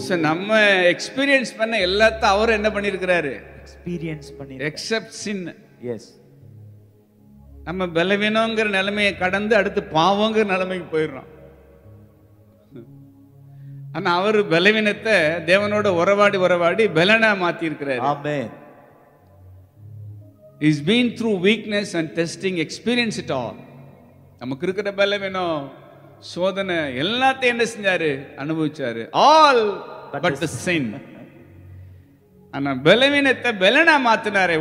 so நம்ம experience பண்ண எல்லாத்தையும் அவர் என்ன பண்ணியிருக்கிறாரு எக்ஸ்பீரியன்ஸ் பண்ணி எக்ஸப்ட் சின் எஸ் நம்ம பலவீனங்கிற நிலைமையை கடந்து அடுத்து பாவங்கிற நிலைமைக்கு போயிடுறோம் ஆனா அவர் பலவீனத்தை தேவனோட உறவாடி உறவாடி பலனா மாத்தி இருக்கிறாரு a man is been through weakness and testing experience it all நமக்கு இருக்கிற பலவீனம் சோதனை எல்லாத்தையும் என்ன செஞ்சாரு அனுபவிச்சாரு ஆல் பட் சின் ஆனா பலவீனத்தை பலனா மாத்தினாரே